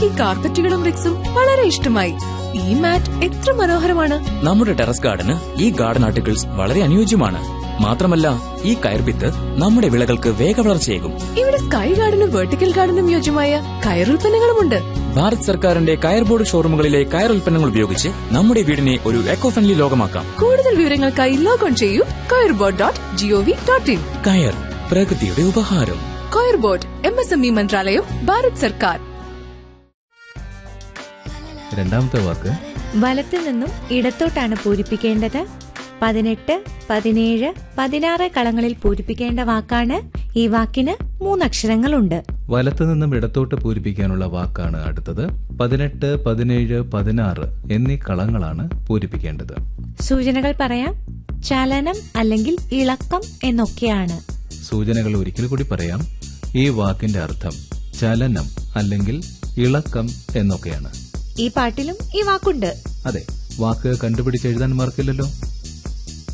എനിക്ക് ഈ കാർപ്പറ്റുകളും റിക്സും വളരെ ഇഷ്ടമായി ഈ മാറ്റ് എത്ര മനോഹരമാണ് നമ്മുടെ ടെറസ് ഗാർഡന് ഈ ഗാർഡൻ ആർട്ടിക്കിൾസ് വളരെ അനുയോജ്യമാണ് മാത്രമല്ല ഈ കയർപിത്ത് നമ്മുടെ വിളകൾക്ക് വേഗവളർച്ചയേകും ഇവിടെ സ്കൈ ഗാർഡനും വെർട്ടിക്കൽ ഗാർഡനും യോജ്യമായ കയറുൽപ്പന്നങ്ങളുമുണ്ട് ഭാരത് സർക്കാരിന്റെ കയർ ബോർഡ് ഷോറൂമുകളിലെ കയർ ഉൽപ്പന്നങ്ങൾ ഉപയോഗിച്ച് നമ്മുടെ വീടിനെ ഒരു എക്കോ ഫ്രണ്ട്ലി ലോകമാക്കാം കൂടുതൽ വിവരങ്ങൾക്കായി ലോഗോൺ ചെയ്യൂ coirboard dot GOV dot in കയർ പ്രകൃതിയുടെ ഉപഹാരം coirboard M S M E മന്ത്രാലയം ഭാരത് സർക്കാർ രണ്ടാമത്തെ വാക്ക് വലത്തു നിന്നും ഇടത്തോട്ടാണ് പൂരിപ്പിക്കേണ്ടത് പതിനെട്ട് പതിനേഴ് പതിനാറ് കളങ്ങളിൽ പൂരിപ്പിക്കേണ്ട വാക്കാണ് ഈ വാക്കിന് മൂന്നക്ഷരങ്ങളുണ്ട് വലത്തു നിന്നും ഇടത്തോട്ട് പൂരിപ്പിക്കാനുള്ള വാക്കാണ് അടുത്തത് പതിനെട്ട് പതിനേഴ് പതിനാറ് എന്നീ കളങ്ങളാണ് പൂരിപ്പിക്കേണ്ടത് സൂചനകൾ പറയാം ചലനം അല്ലെങ്കിൽ ഇളക്കം എന്നൊക്കെയാണ് സൂചനകൾ ഒരിക്കൽ കൂടി പറയാം ഈ വാക്കിന്റെ അർത്ഥം ചലനം അല്ലെങ്കിൽ ഇളക്കം എന്നൊക്കെയാണ് ഈ പാട്ടിലും ഈ വാക്കുണ്ട് അതെ വാക്ക് കണ്ടുപിടിച്ച് എഴുതാൻ മറക്കില്ലല്ലോ